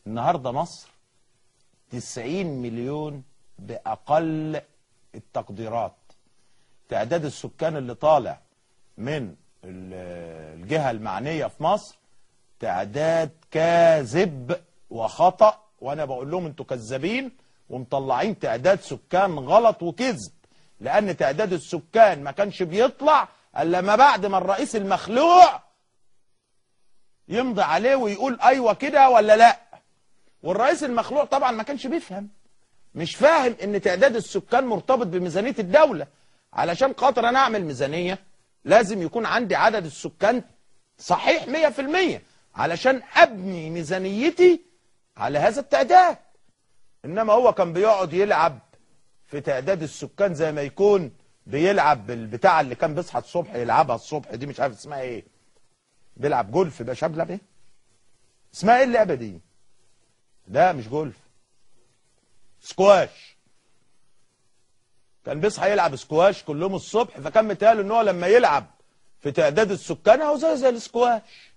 النهارده مصر 90 مليون باقل التقديرات تعداد السكان اللي طالع من ال- الجهه المعنيه في مصر تعداد كاذب وخطا وانا بقول لهم انتوا كذابين ومطلعين تعداد سكان غلط وكذب لان تعداد السكان ما كانش بيطلع الا ما بعد ما الرئيس المخلوع يمضي عليه ويقول ايوه كده ولا لا والرئيس المخلوع طبعا ما كانش بيفهم مش فاهم ان تعداد السكان مرتبط بميزانيه الدوله علشان خاطر انا اعمل ميزانيه لازم يكون عندي عدد السكان صحيح 100% علشان ابني ميزانيتي على هذا التعداد انما هو كان بيقعد يلعب في تعداد السكان زي ما يكون بيلعب بالبتاع اللي كان بيصحى الصبح يلعبها الصبح دي مش عارف اسمها ايه بيلعب جولف يبقى شاب بيلعب ايه اسمها ايه اللعبه دي لا مش جولف سكواش كان بيصحى يلعب سكواش كل يوم الصبح فكان متهيأله ان هو لما يلعب في تعداد السكان اهو زي زي السكواش